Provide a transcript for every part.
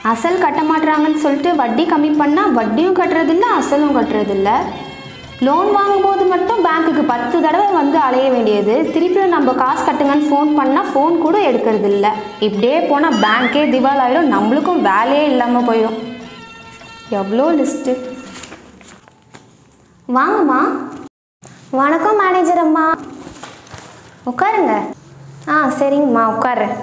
அசல் கட்ட மாட்றாங்கன்னு சொல்லிட்டு வட்டி கம்மி பண்ணால் வட்டியும் கட்டுறதில்ல அசலும் கட்டுறதில்ல லோன் வாங்கும்போது மட்டும் பேங்க்குக்கு பத்து தடவை வந்து அலைய வேண்டியது திருப்பியும் நம்ம காசு கட்டுங்கன்னு ஃபோன் பண்ணால் ஃபோன் கூட எடுக்கிறது இல்ல இப்படியே போனால் பேங்க்கே திவால் ஆகிடும் நம்மளுக்கும் வேலையே இல்லாமல் போயிடும் எவ்வளோ லிஸ்ட்டு வாங்கம்மா வணக்கம் மேனேஜர் அம்மா உட்காருங்க ஆ சரிங்கம்மா உட்காருறேன்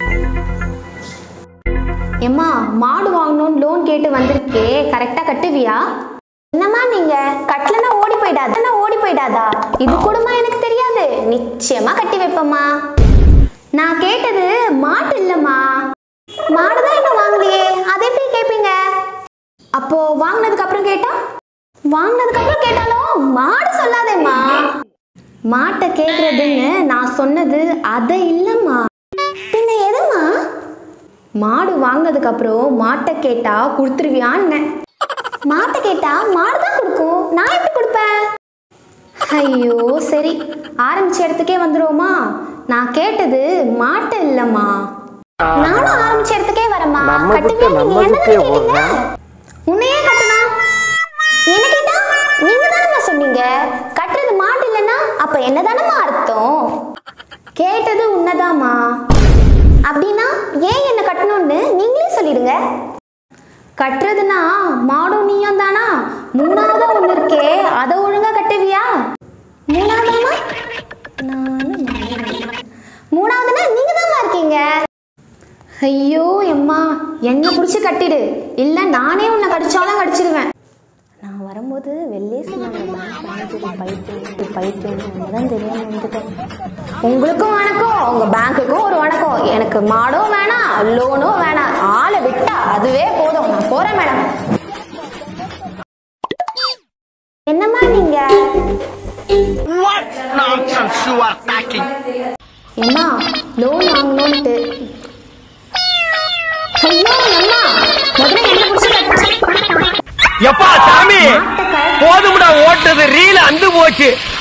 ஏம்மா மாடு வாங்கணும்னு லோன் கேட்டு வந்திருக்கே கரெக்டாக கட்டுவியா என்னம்மா நீங்க கட்டலனா ஓடி போயிடாதா ஓடி போயிடாதா இது கூடமா எனக்கு தெரியாது நிச்சயமா கட்டி வைப்பம்மா நான் கேட்டது மாட்டு இல்லம்மா மாடு தான் இன்னும் வாங்கலையே அதை எப்படி கேட்பீங்க அப்போ வாங்கினதுக்கு அப்புறம் கேட்டா வாங்கினதுக்கு அப்புறம் கேட்டாலும் மாடு சொல்லாதேம்மா மாட்டை கேட்கறதுன்னு நான் சொன்னது அதை இல்லம்மா பின்ன எதும்மா மாடு வாங்கினதுக்கு அப்புறம் மாட்டை கேட்டா கொடுத்துருவியான்னு மாட்டை கேட்டா மாடு தான் கொடுக்கும் நான் எப்படி கொடுப்பேன் ஐயோ சரி ஆரம்பிச்ச இடத்துக்கே வந்துருவோமா நான் கேட்டது மாட்டை இல்லம்மா நானும் ஆரம்பிச்ச இடத்துக்கே வரேம்மா நம்ம கட்டுவியா கிட்ட நீங்க நம்ம என்ன கிட்டே கேட்டீங்க ஓடுறா. உன்னையே கட்டணும் என்ன கேட்டா நீங்க தானம்மா சொன்னீங்க கட்டுறது மாட்டு இல்லைன்னா அப்ப என்னதானம்மா அர்த்தம் கேட்டது உன்னதாம்மா அப்படின்னா ஏன் என்ன கட்டணும்னு நீங்களே சொல்லிடுங்க கட்டுறதுனா மாடும் நீயும் தானா மூணாவதா ஒண்ணு இருக்கே அதை ஒழுங்கா கட்டுவியா மூணாவதாமா நானு நானு. மூணாவதுனா நீங்க தாம்மா இருக்கீங்க ஐயோ எம்மா என்ன பிடிச்சி கட்டிடு இல்ல நானே உன்னை கடிச்சாலும் கடிச்சிருவேன் நான் வரும்போது வெள்ளே சொன்னாங்க பேங்க் மேனேஜர் பைத்தியம் பைத்தியம் தான் தெரியாம வந்துட்டேன் உங்களுக்கும் வணக்கம் உங்க பேங்க்குக்கும் ஒரு வணக்கம் எனக்கு மாடும் வேணாம் லோனும் வேணாம் ஆளை விட்டா அதுவே போதும் நான் போறேன் மேடம் என்னம்மா நீங்க What nonsense you are talking? எம்மா லோன் வாங்கணும்ட்டு ஐயோ அம்மா முதல்ல என்ன பிடிச்சி கட்டு எப்பா சாமி மாட்டை கழட்டு. போதும்டா ஓட்டது ரீல அந்து போச்சு